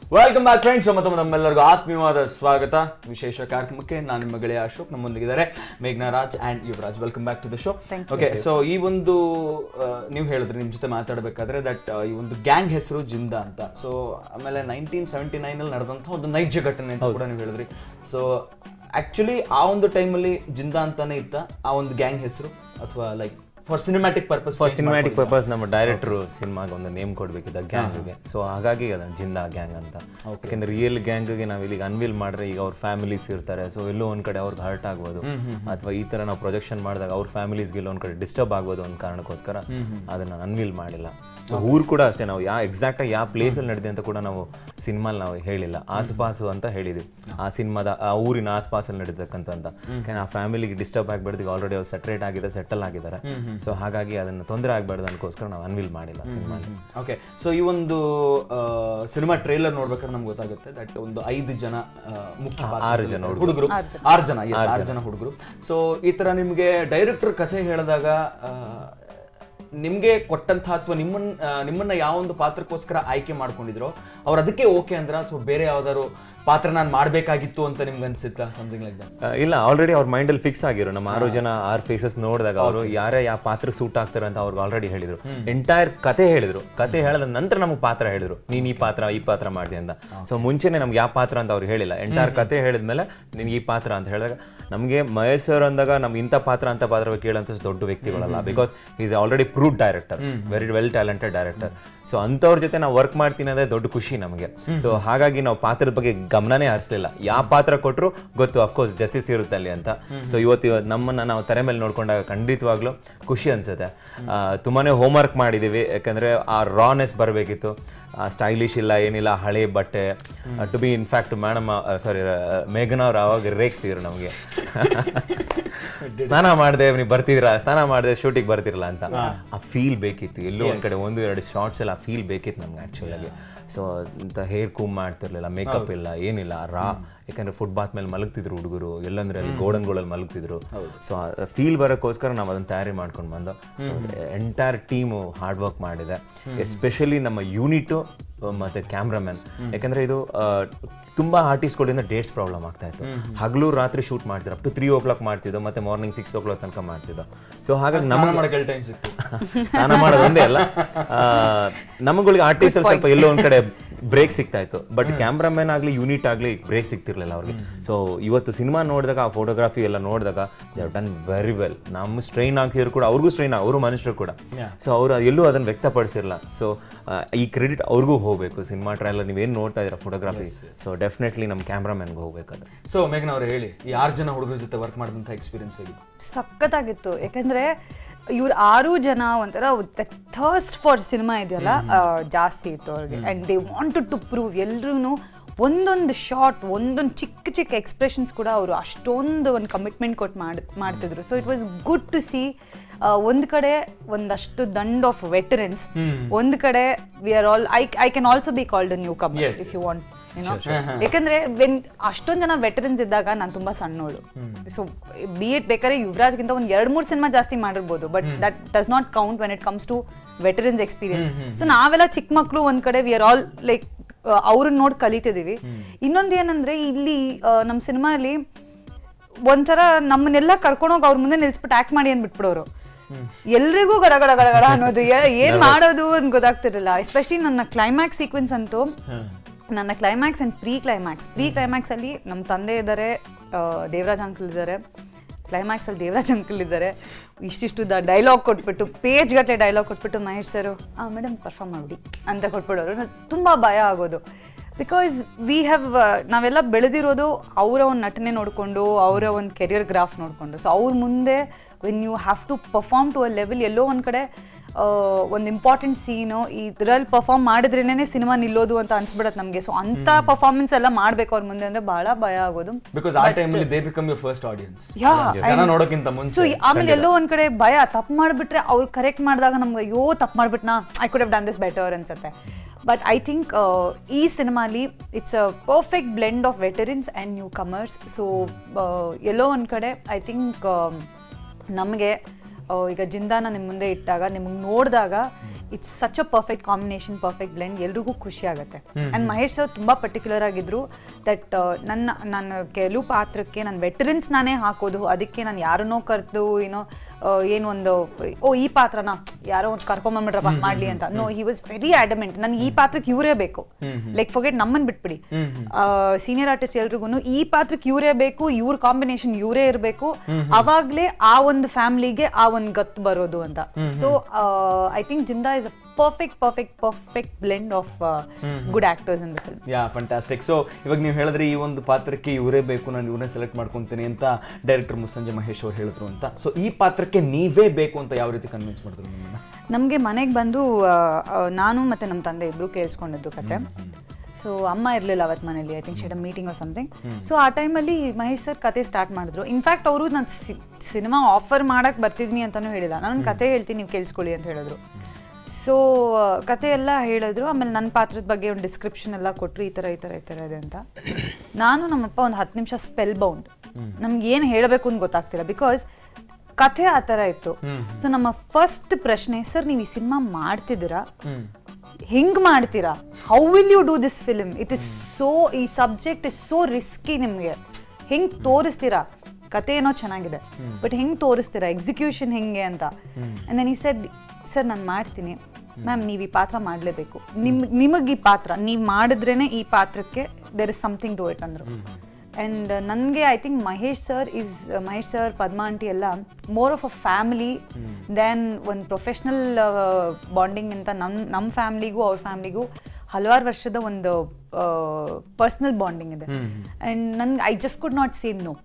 Welcome back friends ಮತ್ತೊಮ್ಮೆ ನಮ್ಮೆಲ್ಲರಿಗೂ ಆತ್ಮೀಯವಾದ ಸ್ವಾಗತ ವಿಶೇಷ ಕಾರ್ಯಕ್ರಮಕ್ಕೆ ನಾನು ನಿಮ್ಮ ಗೆಳೆಯ ಅಶೋಕ್ ನಮ್ಮೊಂದಿಗಿದ್ದಾರೆ ಮೇಘ್ನಾ Raj and Yuvraj welcome back to the show okay so ಈ ಒಂದು ನೀವು ಹೇಳಿದ್ರಿ ನಿಮ್ಮ ಜೊತೆ ಮಾತಾಡಬೇಕಾದ್ರೆ ದಟ್ ಈ ಒಂದು ಗ್ಯಾಂಗ್ ಹೆಸರು ಜಿಂದಾ ಅಂತ ಸೊ ಆಮೇಲೆ ನೈನ್ಟೀನ್ ಸೆವೆಂಟಿ ನೈನಲ್ಲಿ ನಡೆದಂಥ ಒಂದು ನೈಜ ಘಟನೆ ಅಂತ ಕೂಡ ನೀವು ಹೇಳಿದ್ರಿ ಸೊ ಆಕ್ಚುಲಿ ಆ ಒಂದು ಟೈಮಲ್ಲಿ ಜಿಂದಾ ಅಂತಾನೆ ಇತ್ತ ಆ ಒಂದು ಗ್ಯಾಂಗ್ ಹೆಸರು ಅಥವಾ like for cinematic purpose for cinematic purpose ನಮ್ಮ ಡೈರೆಕ್ಟರ್ ಸಿನಿಮಾಗೆ ಒಂದು ನೇಮ್ ಕೊಡ್ಬೇಕಿದ್ದ ಗ್ಯಾಂಗ್ಗೆ ಸೊ ಹಾಗಾಗಿ ಅದ ಜಿಂದಾ ಗ್ಯಾಂಗ್ ಅಂತ ಯಾಕಂದ್ರೆ ರಿಯಲ್ ಗ್ಯಾಂಗ್ಗೆ ನಾವು ಇಲ್ಲಿಗೆ ಅನ್ವಿಲ್ ಮಾಡ್ರೆ ಈಗ ಅವ್ರ ಫ್ಯಾಮಿಲೀಸ್ ಇರ್ತಾರೆ ಸೊ ಎಲ್ಲೋ ಒಂದ್ ಕಡೆ ಅವ್ರಿಗೆ ಹರ್ಟ್ ಆಗ್ಬೋದು ಅಥವಾ ಈ ತರ ನಾವು ಪ್ರೊಜೆಕ್ಷನ್ ಮಾಡಿದಾಗ ಅವ್ರ ಫ್ಯಾಮಿಲೀಸ್ಗೆ ಎಲ್ಲೋ ಒಂದ್ ಕಡೆ ಡಿಸ್ಟರ್ಬ್ ಆಗ್ಬೋದು ಅನ್ನೋ ಕಾರಣಕ್ಕೋಸ್ಕರ ಅದನ್ನ ಅನ್ವಿಲ್ ಮಾಡಿಲ್ಲ ಸೊ ಊರು ಕೂಡ ಅಷ್ಟೇ ನಾವು ಯಾವ ಎಕ್ಸಾಕ್ಟ್ ಆಗಿ ಯಾವ ಪ್ಲೇಸ್ ಅಲ್ಲಿ ನಡೆದಿದೆ ಅಂತ ಕೂಡ ನಾವು ಸಿನಿಮಾಲ್ ನಾವು ಹೇಳಿಲ್ಲ ಆಸುಪಾಸು ಅಂತ ಹೇಳಿದ್ವಿ ಆ ಸಿನಿಮಾದ ಆ ಊರಿನ ಆಸ್ಪಾಸಲ್ಲಿ ನಡೀತಕ್ಕಂಥ ಅಂತ ಯಾಕಂದ್ರೆ ಆ ಫ್ಯಾಮಿಲಿಗೆ ಡಿಸ್ಟರ್ಬ್ ಆಗ್ಬಾರ್ದು ಈಗ ಆಲ್ರೆಡಿ ಅವ್ರು ಸೆಟ್ರೇಟ್ ಆಗಿದೆ ಸೆಟಲ್ ಆಗಿದ್ದಾರೆ ಸೊ ಹಾಗಾಗಿ ಅದನ್ನ ತೊಂದರೆ ಆಗ್ಬಾರ್ದು ಅನ್ಕೋಸ್ಕರ ನಾವು ಅನ್ವಿಲ್ ಮಾಡಿಲ್ಲ ಸಿನಿಮಾ ಓಕೆ ಸೊ ಈ ಒಂದು ಸಿನಿಮಾ ಟ್ರೇಲರ್ ನೋಡ್ಬೇಕಾದ್ರೆ ನಮ್ಗೆ ಗೊತ್ತಾಗುತ್ತೆ ದಟ್ ಒಂದು ಐದು ಜನ ಆ, ಮುಖ್ಯ ಆರು ಜನ ಹುಡುಗರು ಆರು ಜನ yes, ಆರು ಜನ ಹುಡುಗರು ಸೊ ಈ ತರ ನಿಮ್ಗೆ ಡೈರೆಕ್ಟರ್ ಕಥೆ ಹೇಳಿದಾಗ ಆ, ನಿಮ್ಗೆ ಕೊಟ್ಟಂತ ಅಥವಾ ನಿಮ್ಮನ್ನ ಆ, ನಿಮ್ಮನ್ನ ಯಾವ ಒಂದು ಪಾತ್ರಕ್ಕೋಸ್ಕರ ಆಯ್ಕೆ ಮಾಡ್ಕೊಂಡಿದ್ರೋ ಅವ್ರು ಅದಕ್ಕೆ ಓಕೆ ಅಂದ್ರ ಅಥವಾ ಬೇರೆ ಯಾವ್ದಾದ್ರು ಪಾತ್ರ ನಾನು ಮಾಡ್ಬೇಕಾಗಿತ್ತು ಅಂತ ನಿಮ್ಗೆ ಅನ್ಸುತ್ತಾ ಸಮಥಿಂಗ್ ಲೈಕ್ ದಟ್ ಆ, ಇಲ್ಲ ಆಲ್ರೆಡಿ ಅವ್ರ ಮೈಂಡಲ್ಲಿ ಫಿಕ್ಸ್ ಆಗಿರೋ ನಮ್ಮ ಆರು ಜನ ಆರ್ ಫೇಸಸ್ ನೋಡಿದಾಗ ಅವರು ಯಾರೇ ಯಾವ ಪಾತ್ರ ಸೂಟ್ ಆಗ್ತಾರೆ ಅಂತ ಅವ್ರಿಗೆ ಆಲ್ರೆಡಿ ಹೇಳಿದ್ರು ಎಂಟೈರ್ ಕತೆ ಹೇಳಿದ್ರು ಕತೆ ಹೇಳಿದ ನಂತರ ನಮ್ಗೆ ಪಾತ್ರ ಹೇಳಿದ್ರು ನೀನ್ ಈ ಪಾತ್ರ ಈ ಪಾತ್ರ ಮಾಡಿದೆ ಅಂತ ಸೊ ಮುಂಚೆನೆ ನಮ್ಗೆ ಯಾವ ಪಾತ್ರ ಅಂತ ಅವ್ರು ಹೇಳಿಲ್ಲ ಎಂಟೈರ್ ಕತೆ ಹೇಳಿದ್ಮೇಲೆ ನಿನ್ಗೆ ಈ ಪಾತ್ರ ಅಂತ ಹೇಳಿದಾಗ ನಮಗೆ ಮಹೇಶ್ ಸರ್ ಅಂದಾಗ ನಮ್ಗೆ ಇಂಥ ಪಾತ್ರ ಅಂತ ಪಾತ್ರ ಕೇಳಂತ ದೊಡ್ಡ ವ್ಯಕ್ತಿಗಳಲ್ಲ because is already prove director very well talented director so ಅಂಥವ್ರ ಜೊತೆ ನಾವು ವರ್ಕ್ ಮಾಡ್ತೀನಿ ಅಂದ್ರೆ ದೊಡ್ಡ ಖುಷಿ ನಮಗೆ ಸೊ ಹಾಗಾಗಿ ನಾವು ಪಾತ್ರದ ಬಗ್ಗೆ ಗಮನನೇ ಹರಿಸ್ಲಿಲ್ಲ ಯಾವ ಪಾತ್ರ ಕೊಟ್ಟರು ಗೊತ್ತು ಅಫ್ಕೋರ್ಸ್ ಜಸ್ಟಿಸ್ ಇರುತ್ತೆ ಅಲ್ಲಿ ಅಂತ ಸೊ ಇವತ್ತು ಇವತ್ತು ನಮ್ಮನ್ನ ನಾವು ತೆರೆ ಮೇಲೆ ನೋಡ್ಕೊಂಡಾಗ ಖಂಡಿತವಾಗ್ಲೂ ಖುಷಿ ಅನ್ಸುತ್ತೆ ಆ, ತುಂಬಾನೇ ಹೋಮ್ವರ್ಕ್ ಮಾಡಿದೀವಿ ಯಾಕಂದ್ರೆ ಆ ರಾನೆಸ್ ಬರಬೇಕಿತ್ತು ಸ್ಟೈಲಿಶ್ ಇಲ್ಲ ಏನಿಲ್ಲ ಹಳೆ ಬಟ್ಟೆ to be in fact madam sorry ಮೇಘನ ಅವ್ರು ಅವಾಗ ರೇಗಿಸ್ತಿದ್ರು ನಮಗೆ ಸ್ನಾನ ಮಾಡಿದೆ ನೀವು ಬರ್ತಿದ್ರ ಸ್ನಾನ ಮಾಡಿದೆ ಶೂಟಿಗೆ ಬರ್ತಿರಲ್ಲ ಅಂತ ಆ ಫೀಲ್ ಬೇಕಿತ್ತು ಎಲ್ಲೋ ಒಂದ್ ಕಡೆ ಒಂದು ಎರಡು ಶಾರ್ಟ್ಸ್ ಎಲ್ಲ ಫೀಲ್ ಬೇಕಿತ್ತು ನಮ್ಗೆ ಆಕ್ಚುಲ್ ಆಗಿ ಸೊ ಅಂತ ಹೇರ್ ಕೂಮ್ ಮಾಡ್ತಿರ್ಲಿಲ್ಲ ಮೇಕಪ್ ಇಲ್ಲ ಏನಿಲ್ಲ ರಾ ಯಾಕಂದ್ರೆ ಫುಟ್ಬಾತ್ ಮೇಲೆ ಮಲಗ್ತಿದ್ರು ಹುಡುಗರು ಎಲ್ಲಂದ್ರೆ ಅಲ್ಲಿ ಗೋಡನ್ಗಳಲ್ಲಿ ಮಲಗ್ತಿದ್ರು ಸೊ ಫೀಲ್ ಬರೋಕ್ಕೋಸ್ಕರ ನಾವು ಅದನ್ನ ತಯಾರಿ ಮಾಡ್ಕೊಂಡು ಬಂದು so entire team hard work ಮಾಡಿದೆ ಎಸ್ಪೆಷಲಿ ನಮ್ಮ ಯೂನಿಟು ಮತ್ತೆ ಕ್ಯಾಮ್ರಾಮನ್ ಯಾಕಂದ್ರೆ ಇದು ಆ, ತುಂಬಾ ಆರ್ಟಿಸ್ಟ್ಗಳಿಂದ ಡೇಟ್ಸ್ ಪ್ರಾಬ್ಲಮ್ ಆಗ್ತಾ ಇತ್ತು ಹಗಲು ರಾತ್ರಿ ಶೂಟ್ ಮಾಡ್ತಿದ್ರು up to three o'clock ಮಾಡ್ತಿದ್ದೋ ಮತ್ತೆ ಮಾರ್ನಿಂಗ್ ಸಿಕ್ಸ್ ಓ ಕ್ಲಾಕ್ ತನಕ ಮಾಡ್ತಿದ್ದೋ ಸೊ ಹಾಗಾಗಿ ನಮ್ಮ ಸ್ನಾನ ಮಾಡಕ್ಕೆ ಟೈಮ್ ಸಿಕ್ತು ಸ್ನಾನ ಮಾಡೋದು ಒಂದೇ ಅಲ್ಲ ಆ, ನಮಗಳಿಗೆ ಆರ್ಟಿಸ್ಟ್ ಸ್ವಲ್ಪ ಎಲ್ಲೋ ಒಂದ್ ಕಡೆ ಬ್ರೇಕ್ ಸಿಗ್ತಾ ಇತ್ತು ಬಟ್ ಕ್ಯಾಮ್ರಾಮನ್ ಆಗ್ಲಿ ಯೂನಿಟ್ ಆಗ್ಲಿ ಬ್ರೇಕ್ ಸಿಗ್ತಿರ್ಲಿಲ್ಲ ಅವ್ರಿಗೆ ಸೊ ಇವತ್ತು ಸಿನಿಮಾ ನೋಡಿದಾಗ ಆ ಫೋಟೋಗ್ರಫಿ ಎಲ್ಲ ನೋಡಿದಾಗ ಡನ್ ವೆರಿ ವೆಲ್ ನಮ್ಮ ಸ್ಟ್ರೈನ್ ಆಗ್ತಿದ್ರು ಕೂಡ ಅವ್ರಿಗೂ ಸ್ಟ್ರೈನ್ ಅವರು ಮನುಷ್ಯರು ಕೂಡ ಸೊ ಅವರು ಎಲ್ಲೂ ಅದನ್ನ ವ್ಯಕ್ತಪಡಿಸಿರಲ್ಲ ಸೊ ಈ ಕ್ರೆಡಿಟ್ ಅವ್ರಿಗೂ ಹೋಗ್ಬೇಕು ಸಿನಿಮಾ ಟ್ರೈಲರ್ ನೀವೇನು ನೋಡ್ತಾ ಇದ್ದೀರಾ ಫೋಟೋಗ್ರಫಿ ಸೊ ಡೆಫಿನೆಟ್ಲಿ ನಮ್ಮ ಕ್ಯಾಮ್ರಾಮನ್ಗೆ ಹೋಗ್ಬೇಕು ಅದು ಸೊ ಮೇಘನ ಅವ್ರು ಹೇಳಿ ಈ ಆರು ಜನ ಹುಡುಗರ ಜೊತೆ ವರ್ಕ್ ಮಾಡಿದಂಥ ಎಕ್ಸ್ಪೀರಿಯನ್ಸ್ ಹೇಗಿದೆ ಸಖತ್ತಾಗಿತ್ತು ಯಾಕಂದ್ರೆ ಇವ್ರು ಆರು ಜನ ಒಂಥರ ಥರ್ಸ್ಟ್ ಫಾರ್ ಸಿನಿಮಾ ಇದೆಯಲ್ಲ ಆ, ಜಾಸ್ತಿ ಇತ್ತು ಅವ್ರಿಗೆ and they wanted to prove ಎಲ್ರೂ ಒಂದೊಂದು ಶಾರ್ಟ್ ಒಂದೊಂದು ಚಿಕ್ಕ ಚಿಕ್ಕ ಎಕ್ಸ್ಪ್ರೆಷನ್ಸ್ ಕೂಡ ಅವರು ಅಷ್ಟೊಂದು ಒಂದು ಕಮಿಟ್ಮೆಂಟ್ ಕೊಟ್ಟು ಮಾಡ್ ಮಾಡ್ತಿದ್ರು so it was good to see ಒಂದು ಕಡೆ ಒಂದಷ್ಟು ದಂಡ್ ಆಫ್ ವೆಟರನ್ಸ್ ಒಂದು ಕಡೆ we are all I I can also be called new come Yes, if you want ಏನೋ ಯಾಕಂದ್ರೆ ವೆನ್ ಅಷ್ಟೊಂದ್ ಜನ ವೆಟರನ್ಸ್ ಇದ್ದಾಗ ನಾನು ತುಂಬಾ ಸಣ್ಣೋಳು ಸೊ ಬಿ ಎಟ್ ಬೇಕಾದ್ರೆ ಯುವರಾಜ್ಗಿಂತ ಒಂದ್ ಎರಡ್ ಮೂರ್ ಸಿನಿಮಾ ಜಾಸ್ತಿ ಮಾಡಿರ್ಬೋದು but that does not count when it comes to veterans experience so ನಾವೆಲ್ಲ ಚಿಕ್ಕ ಮಕ್ಳು ಒಂದ್ ಕಡೆ ವಿ ಆರ್ ಆಲ್ ಲೈಕ್ ಅವ್ರನ್ನ ನೋಡಿ ಕಲಿತಿದೀವಿ ಇನ್ನೊಂದ್ ಏನಂದ್ರೆ ಇಲ್ಲಿ ಆ, ನಮ್ ಸಿನಿಮಾಲಿ ಒಂಥರ ನಮ್ಮನ್ನೆಲ್ಲ ಕರ್ಕೊಂಡೋಗಿ ಅವ್ರ ಮುಂದೆ ನಿಲ್ಸ್ಬಿಟ್ಟು ಆಕ್ಟ್ ಮಾಡಿ ಅಂದ್ಬಿಟ್ಬಿಡೋರು ಎಲ್ರಿಗೂ ಗಡ ಗಡ ಗಡ ಗಡ ಅನ್ನೋದು ಏ- ಏನ್ ಮಾಡೋದು ಅಂತ ಗೊತ್ತಾಗ್ತಿರಲಿಲ್ಲ ಎಸ್ಪೆಷಲಿ ನನ್ನ ಕ್ಲೈಮ್ಯಾಕ್ಸ್ ಸೀಕ್ವೆನ್ಸ್ ಅಂತೂ ನನ್ನ climax and pre climax pre climax ಅಲ್ಲಿ ನಮ್ಮ ತಂದೆ ಇದ್ದಾರೆ ಆ, ದೇವರಾಜ್ ಅಂಕಲ್ ಇದ್ದಾರೆ ಕ್ಲೈಮ್ಯಾಕ್ಸ್ ಅಲ್ಲಿ ದೇವರಾಜ್ ಅಂಕಲ್ ಇದ್ದಾರೆ ಇಷ್ಟಿಷ್ಟು ದ ಡೈಲಾಗ್ ಕೊಟ್ಬಿಟ್ಟು ಪೇಜ್ ಗಟ್ಟಲೆ ಡೈಲಾಗ್ ಕೊಟ್ಬಿಟ್ಟು ಮಹೇಶ್ ಸರ್ ಆ ಮೇಡಮ್ ಪರ್ಫಾರ್ಮ್ ಮಾಡಿ ಅಂತ ಕೊಟ್ಬಿಡೋರು ನಂಗ್ ತುಂಬಾ ಭಯ ಆಗೋದು ಬಿಕಾಸ್ ವಿ ಹ್ಯಾವ್ ನಾವೆಲ್ಲ ಬೆಳೆದಿರೋದು ಅವರ ಒಂದು ನಟನೆ ನೋಡಿಕೊಂಡು ಅವರ ಒಂದು ಕೆರಿಯರ್ ಗ್ರಾಫ್ ನೋಡಿಕೊಂಡು ಸೊ ಅವ್ರ ಮುಂದೆ when you have to perform to a level ಎಲ್ಲೋ ಒಂದು ಕಡೆ ಒಂದು ಇಂಪಾರ್ಟೆಂಟ್ ಸೀನು ಇದ್ರಲ್ಲಿ ಪರ್ಫಾರ್ಮ್ ಮಾಡಿದ್ರೇನೆ ಸಿನಿಮಾ ನಿಲ್ಲೋದು ಅಂತ ಅನ್ಸ್ಬಿಡತ್ತೆ ನಮಗೆ ಸೊ ಅಂತ ಪರ್ಫಾರ್ಮೆನ್ಸ್ ಎಲ್ಲ ಮಾಡ್ಬೇಕು ಅವ್ರ ಮುಂದೆ ಅಂದ್ರೆ ಬಹಳ ಭಯ ಆಗೋದು ಬಿಕಾಸ್ ಆ ಟೈಮಲ್ಲಿ they become your first audience yeah ಜನ ನೋಡೋಕ್ಕಿಂತ ಸೊ ಮುಂಚೆ ಆಮೇಲೆ ಎಲ್ಲೋ ಒಂದ್ ಕಡೆ ಭಯ ತಪ್ಪು ಮಾಡ್ಬಿಟ್ರೆ ಅವ್ರು ಕರೆಕ್ಟ್ ಮಾಡಿದಾಗ ನಮ್ಗೆ ಅಯ್ಯೋ ತಪ್ಪು ಮಾಡ್ಬಿಟ್ನಾ I could have done this better ಅನ್ಸುತ್ತೆ ಬಟ್ ಐ ಥಿಂಕ್ ಈ ಸಿನಿಮಾಲಿ it's a perfect blend of veterans and newcomers so ಎಲ್ಲೋ ಒಂದು ಕಡೆ ಐ ಥಿಂಕ್ ನಮಗೆ ಈಗ ಜಿಂದಾನ ನಿಮ್ಮ ಮುಂದೆ ಇಟ್ಟಾಗ ನಿಮಗೆ ನೋಡಿದಾಗ it's such a perfect combination perfect blend ಎಲ್ರಿಗೂ ಖುಷಿ ಆಗುತ್ತೆ ಆ್ಯಂಡ್ ಮಹೇಶ್ ಸರ್ ತುಂಬ ಪರ್ಟಿಕ್ಯುಲರ್ ಆಗಿದ್ರು ದಟ್ ನನ್ನ ನನ್ನ ಕೆಲವು ಪಾತ್ರಕ್ಕೆ ನಾನು ವೆಟರನ್ಸ್ ನಾನೇ ಹಾಕೋದು ಅದಕ್ಕೆ ನಾನು ಯಾರನ್ನೋ ಕರೆದು ಏನೋ ಆ, ಏನು ಒಂದು ಓ ಈ ಪಾತ್ರನ ಯಾರೋ ಒಂದು ಕರ್ಕೊಂಬಂದ್ಬಿಟ್ರಪ್ಪ ಮಾಡ್ಲಿ ಅಂತ no he was very adamant ನನ್ಗೆ ಈ ಪಾತ್ರಕ್ಕೆ ಇವರೇ ಬೇಕು ಲೈಕ್ ಫೊಗೆಟ್ ನಮ್ಮನ್ ಬಿಟ್ಬಿಡಿ ಸೀನಿಯರ್ ಆರ್ಟಿಸ್ಟ್ ಎಲ್ರಿಗೂ ಈ ಪಾತ್ರಕ್ಕೆ ಇವರೇ ಬೇಕು ಇವ್ರ ಕಾಂಬಿನೇಷನ್ ಇವರೇ ಇರಬೇಕು ಅವಾಗ್ಲೇ ಆ ಒಂದು ಫ್ಯಾಮಿಲಿಗೆ ಆ ಒಂದು ಗತ್ತು ಬರೋದು ಅಂತ so I think Jinda is a perfect perfect perfect blend of good actors in the film yeah fantastic so ಇವಾಗ ನೀವು ಹೇಳಿದ್ರೆ ಈ ಒಂದು ಪಾತ್ರಕ್ಕೆ ಇವರೇ ಬೇಕು ನಾನು ಇವ್ರನ್ನೇ ಸೆಲೆಕ್ಟ್ ಮಾಡ್ಕೊತೀನಿ ಅಂತ ಡೈರೆಕ್ಟರ್ ಮುಸ್ಸಂಜೆ ಮಹೇಶ್ ಅವ್ರು ಹೇಳಿದ್ರು ಅಂತ ಸೊ ಈ ಪಾತ್ರಕ್ಕೆ ನೀವೇ ಬೇಕು ಅಂತ ಯಾವ ರೀತಿ ಕನ್ವಿನ್ಸ್ ಮಾಡಿದ್ರು ನಿಮ್ಮನ್ನ ನಮಗೆ ಮನೆಗೆ ಬಂದು ಆ, ಆ, ನಾನು ಮತ್ತೆ ನಮ್ಮ ತಂದೆ ಇಬ್ರು ಕೇಳಿಸ್ಕೊಂಡಿದ್ದು ಕತೆ ಸೊ ಅಮ್ಮ ಇರಲಿಲ್ಲ ಅವತ್ತು ಮನೇಲಿ I think she'd meeting or something so ಆ ಟೈಮಲ್ಲಿ ಮಹೇಶ್ ಸರ್ ಕತೆ ಸ್ಟಾರ್ಟ್ ಮಾಡಿದ್ರು ಇನ್ಫ್ಯಾಕ್ಟ್ ಅವರು ನಾನು ಸಿನಿಮಾ ಆಫರ್ ಮಾಡಕ್ಕೆ ಬರ್ತಿದ್ದೀನಿ ಅಂತಲೂ ಹೇಳಿಲ್ಲ ನಾನು ಕತೆ ಹೇಳ್ತೀನಿ ನೀವು ಕೇಳಿಸ್ಕೊಳ್ಳಿ ಅಂತ ಹೇಳಿದ್ರು ಸೊ ಕತೆ ಎಲ್ಲ ಹೇಳಿದ್ರು ಆಮೇಲೆ ನನ್ನ ಪಾತ್ರದ ಬಗ್ಗೆ ಒಂದು ಡಿಸ್ಕ್ರಿಪ್ಷನ್ ಎಲ್ಲ ಕೊಟ್ಟರು ಈ ಥರ ಈ ಥರ ಈ ಥರ ಇದೆ ಅಂತ ನಾನು ನಮ್ಮಪ್ಪ ಒಂದು ಹತ್ತು ನಿಮಿಷ ಸ್ಪೆಲ್ ಬೌಂಡ್ ನಮ್ಗೆ ಏನು ಹೇಳಬೇಕು ಅಂತ ಗೊತ್ತಾಗ್ತಿಲ್ಲ ಬಿಕಾಸ್ ಕಥೆ ಆ ಥರ ಇತ್ತು ಸೊ ನಮ್ಮ ಫಸ್ಟ್ ಪ್ರಶ್ನೆ ಸರ್ ನೀವು ಈ ಸಿನಿಮಾ ಮಾಡ್ತಿದ್ದೀರಾ ಹೆಂಗ್ ಮಾಡ್ತೀರಾ how will you do this film it is so ಈ ಸಬ್ಜೆಕ್ಟ್ ಇಸ್ ಸೋ ರಿಸ್ಕಿ ನಿಮಗೆ ಹೆಂಗ್ ತೋರಿಸ್ತೀರಾ ಕತೆ ಏನೋ ಚೆನ್ನಾಗಿದೆ ಬಟ್ ಹೆಂಗ್ ತೋರಿಸ್ತೀರಾ ಎಕ್ಸಿಕ್ಯೂಷನ್ ಹೆಂಗೆ ಅಂತ ದೆನ್ ಈ ಸೆಡ್ ಸರ್ ನಾನು ಮಾಡ್ತೀನಿ ಮ್ಯಾಮ್ ನೀವು ಈ ಪಾತ್ರ ಮಾಡಲೇಬೇಕು ನಿಮ್ ನಿಮಗೆ ಈ ಪಾತ್ರ ನೀವು ಮಾಡಿದ್ರೇನೆ ಈ ಪಾತ್ರಕ್ಕೆ there is something to it ಅಂದರು ಆ್ಯಂಡ್ ನನಗೆ I think Mahesh sir is Mahesh sir Padma aunty ಎಲ್ಲ more of a family then ಒಂದು ಪ್ರೊಫೆಷ್ನಲ್ ಬಾಂಡಿಂಗ್ ಅಂತ ನಮ್ಮ ನಮ್ಮ ಫ್ಯಾಮ್ಲಿಗೂ ಅವ್ರ ಫ್ಯಾಮ್ಲಿಗೂ ಹಲವಾರು ವರ್ಷದ ಒಂದು ಪರ್ಸ್ನಲ್ ಬಾಂಡಿಂಗ್ ಇದೆ ಆ್ಯಂಡ್ ನನ್ಗೆ I just could not say no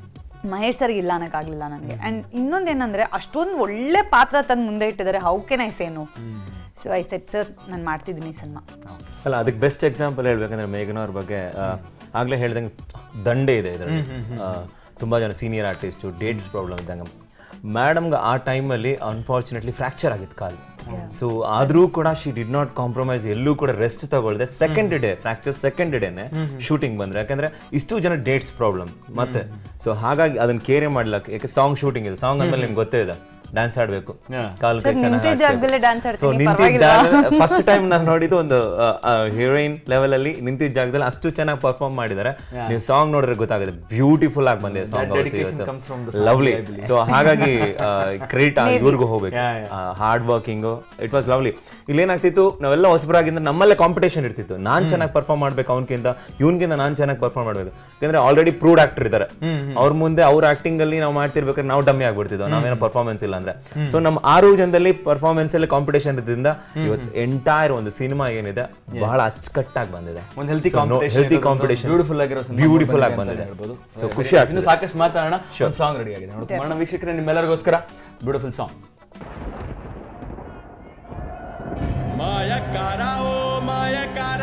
Mahesh sir ಇಲ್ಲ ಅನ್ನೋಕ್ಕಾಗಲಿಲ್ಲ ನನಗೆ ಆ್ಯಂಡ್ ಇನ್ನೊಂದೇನಂದ್ರೆ ಅಷ್ಟೊಂದು ಒಳ್ಳೆ ಪಾತ್ರ ತಂದು ಮುಂದೆ ಇಟ್ಟಿದ್ದಾರೆ how can I say no so I said sir ನಾನು ಮಾಡ್ತಿದ್ದೀನಿ ಸಿನಿಮಾ ಅಲ್ಲ ಅದಕ್ಕೆ ಬೆಸ್ಟ್ ಎಕ್ಸಾಂಪಲ್ ಹೇಳ್ಬೇಕಂದ್ರೆ ಮೇಘನ ಅವ್ರ ಬಗ್ಗೆ ಆ, ಆಗ್ಲೇ ಹೇಳ್ದಂಗೆ ದಂಡೆ ಇದೆ ಇದರಲ್ಲಿ ಆ, ತುಂಬಾ ಜನ ಸೀನಿಯರ್ ಆರ್ಟಿಸ್ಟು ಡೇಟ್ಸ್ ಪ್ರಾಬ್ಲಮ್ ಇದ್ದಂಗೆ ಮೇಡಮ್ಗೆ ಆ ಟೈಮಲ್ಲಿ ಅನ್ಫಾರ್ಚುನೇಟ್ಲಿ ಫ್ರ್ಯಾಕ್ಚರ್ ಆಗಿತ್ತು ಕಾಲು ಸೊ ಆದರೂ ಕೂಡ ಶಿ ಡಿಡ್ ನಾಟ್ ಕಾಂಪ್ರಮೈಸ್ ಎಲ್ಲೂ ಕೂಡ ರೆಸ್ಟ್ ತಗೊಳ್ದೆ ಸೆಕೆಂಡ್ ಡೇ ಫ್ರಾಕ್ಚರ್ ಸೆಕೆಂಡ್ ಡೇನೆ ಶೂಟಿಂಗ್ ಬಂದ್ರೆ ಯಾಕಂದ್ರೆ ಇಷ್ಟು ಜನ ಡೇಟ್ಸ್ ಪ್ರಾಬ್ಲಮ್ ಮತ್ತೆ ಸೊ ಹಾಗಾಗಿ ಅದನ್ನ ಕೇರೆ ಮಾಡ್ಲಕ್ಕೆ ಯಾಕೆ ಸಾಂಗ್ ಶೂಟಿಂಗ್ ಇದೆ ಸಾಂಗ್ ಅಂದ್ಮೇಲೆ ನಿಮ್ಗೆ ಗೊತ್ತೇ ಇದೆ ಡ್ಯಾನ್ಸ್ ಆಡ್ಬೇಕು ಕಾಲು ಕೈ Sir, ನಿಂತಿದ್ದ ಜಾಗದಲ್ಲೇ dance ಸೊ ಆಡ್ತೀನಿ, ನಿಂತಿದ್ದ ಫಸ್ಟ್ ಟೈಮ್ ನಾನು ನೋಡಿದ್ದು ಒಂದು ಹೀರೋಯಿನ್ ಲೆವೆಲ್ ಅಲ್ಲಿ ನಿಂತಿದ್ದ ಜಾಗದಲ್ಲಿ ಅಷ್ಟು ಚೆನ್ನಾಗಿ ಪರ್ಫಾರ್ಮ್ ಮಾಡಿದ್ದಾರೆ ನೀವು ಸಾಂಗ್ ನೋಡಿದ್ರೆ ಗೊತ್ತಾಗುತ್ತೆ ಬ್ಯೂಟಿಫುಲ್ ಆಗಿ ಬಂದಿದೆ dedication comes from the song family, lovely I believe. So ಹಾಗಾಗಿ ಕ್ರೆಡಿಟ್ ಇವ್ರಿಗೂ ಹೋಗ್ಬೇಕು Yeah, hard working it was lovely ಇಲ್ಲಿ ಏನಾಗ್ತಿತ್ತು ನಾವೆಲ್ಲ ಹೊಸಬರಾಗಿಂದ ನಮ್ಮಲ್ಲೇ ಕಾಂಪಿಟೇಷನ್ ಇರ್ತಿತ್ತು ನಾನ್ ಚೆನ್ನಾಗಿ ಪರ್ಫಾರ್ಮ್ ಮಾಡ್ಬೇಕು ಅವನಕ್ಕಿಂತ ಇವನ್ಗಿಂತ ನಾನ್ ಚೆನ್ನಾಗಿ ಪರ್ಫಾರ್ಮ್ ಮಾಡ್ಬೇಕು ಯಾಕಂದ್ರೆ ಆಲ್ರೆಡಿ ಪ್ರೂವ್ಡ್ ಆಕ್ಟರ್ ಇದ್ದಾರೆ ಅವ್ರ ಮುಂದೆ ಅವ್ರ ಆಕ್ಟಿಂಗ್ ಅಲ್ಲಿ ನಾವು ಮಾಡ್ತಿರ್ಬೇಕಾದ್ರೆ ನಾವು ಡಮ್ಮಿ ಆಗ್ಬಿಡ್ತಿದ್ವಿ ನಾವೇನೋ ಪರ್ಫಾರ್ಮೆನ್ಸ್ ಇಲ್ಲ ಅಂದ್ರೆ ಸೊ ನಮ್ಮ ಆರು ಜನದಲ್ಲಿ ಪರ್ಫಾರ್ಮೆನ್ಸ್ ಅಲ್ಲಿ ಕಾಂಪಿಟೇಷನ್ ಇರೋದ್ರಿಂದ ಇವತ್ತು ಎಂಟೈರ್ ಒಂದು ಸಿನಿಮಾ ಏನಿದೆ ಬಹಳ ಅಚ್ಚುಕಟ್ಟಾಗಿ ಬಂದಿದೆ ಒಂದು healthy So, no- competition healthy competition. Beautiful ಆಗಿರೋ cinema Beautiful ಆಗಿ ಬಂದಿದೆ ಬಂದಿದೆ. ಅಂತ ಹೇಳ್ಬೋದು. So, So, ಖುಷಿ very nice. ಆಗ್ತಿದೆ. ಇನ್ನು ಸಾಕಷ್ಟು ಮಾತಾಡೋಣ ಒಂದು ಸಾಂಗ್ ರೆಡಿ ಆಗಿದೆ ನೋಡ್ಕೊಂಡು ವೀಕ್ಷಕರೇ ನಿಮ್ಮೆಲ್ಲರಿಗೋಸ್ಕರ ಬ್ಯೂಟಿಫುಲ್ ಸಾಂಗ್ ಮಾಯಕಾರ ಓ ಮಾಯಕಾರ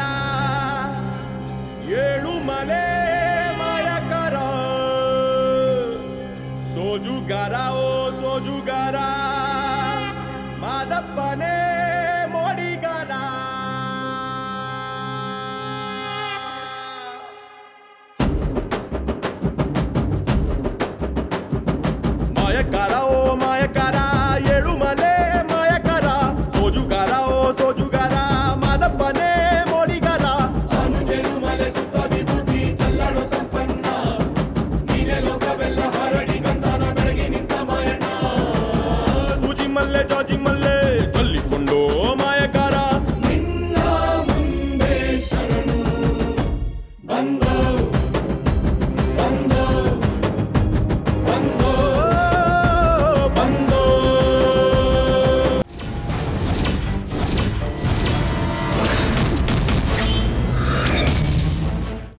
ಏಳು ಮಲೆ ಮಾಯಕಾರ ಸೋಜುಗಾರ ಓ ಸೋಜುಗಾರ ಮಾದಪ್ಪನೇ ಮೋಡಿಗಾರ ಮಾಯಕಾರ ಓ ಮಾಯಕಾರ ಏಳು ಮಲೆ ಮಾಯಕಾರ ಸೋಜುಗಾರ ಓ ಸೋಜುಗಾರ ಮಾದಪ್ಪನೇ ಮೋಡಿಗಾರ ಅನುಜರು ಮಲೆ ಸುತ್ತ ವಿಭೂತಿ ಚಲ್ಲಾಡೋ ಸಂಪನ್ನ ನೀನೆ ಲೋಕವೆಲ್ಲ ಹರಡಿ ಗಂಧನ ಬೆಳಗಿ ನಿಂತ ಮಾಯಣ್ಣ ಸೂಜಿ ಮಲ್ಲೆ ಜಾಜಿ